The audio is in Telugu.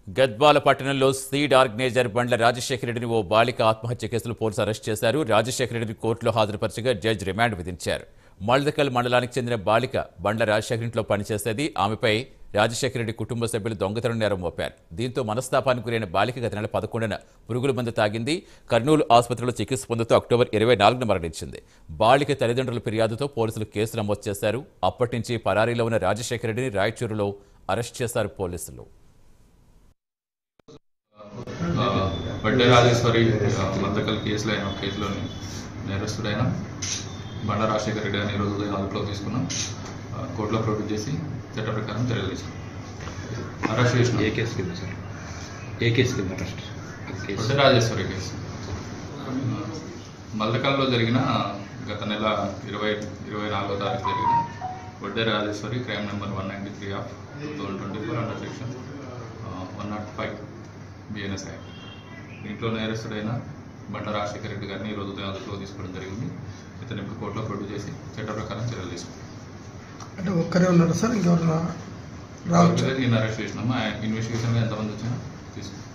గద్వాల పట్టణంలో సీడ్ ఆర్గనైజర్ బండ్ల రాజశేఖర రెడ్డిని ఓ బాలిక ఆత్మహత్య కేసులో పోలీసులు అరెస్ట్ చేశారు రాజశేఖర రెడ్డిని కోర్టులో హాజరుపరచగా జడ్జి రిమాండ్ విధించారు మల్దకల్ మండలానికి చెందిన బాలిక బండ్ల రాజశేఖర ఇంట్లో పనిచేసేది ఆమెపై రాజశేఖర రెడ్డి కుటుంబ సభ్యులు దొంగతనం నేరం మోపారు దీంతో మనస్తాపానికి గురైన బాలిక గత నెల పదకొండున పురుగుల మందు తాగింది కర్నూలు ఆసుపత్రిలో చికిత్స పొందుతూ అక్టోబర్ ఇరవై నాలుగున మరణించింది బాలిక తల్లిదండ్రుల ఫిర్యాదుతో పోలీసులు కేసు నమోదు చేశారు అప్పటి నుంచి పరారీలో ఉన్న రాజశేఖర రెడ్డిని రాయచూరులో అరెస్ట్ చేశారు పోలీసులు ఆ, బడ్డే రాజేశ్వరి ఆ, మద్దకల్ కేసులో అయిన కేసులోని నేరస్తుడైన బండ రాజశేఖర రెడ్డి అని ఈరోజు ఉదయం అదుపులో తీసుకున్నాం ఆ, కోర్టులో ప్రొడ్యూస్ చేసి చట్ట ప్రకారం చర్యలు తీసుకున్నాం అరెస్ట్ ఏ చేసినాం కేసు కింద సార్ ఏ కేసు కింద arrest case Badde Rajeshwari case మల్దకల్లో జరిగిన గత నెల ఇరవై ఇరవై నాలుగో తారీఖు జరిగిన Badde Rajeshwari crime number one ninety three of two thousand twenty four under section one not five BNS act దీంట్లో నేరస్తుడైన బండ రాజశేఖర రెడ్డి గారిని ఈరోజు ఉదయం అదుపులో తీసుకోవడం జరిగింది ఇతను ఇప్పుడు కోర్టులో ప్రొడ్యూస్ చేసి చట్ట ప్రకారం చర్యలు తీసుకుంటాం అంటే ఒక్కరే ఉన్నారు సార్ ఇంకెవరైనా రావచ్చు నేను అరెస్ట్ చేసినాము ఆ ఇన్వెస్టిగేషన్లో ఎంతమంది వచ్చినా తీసుకుంటాం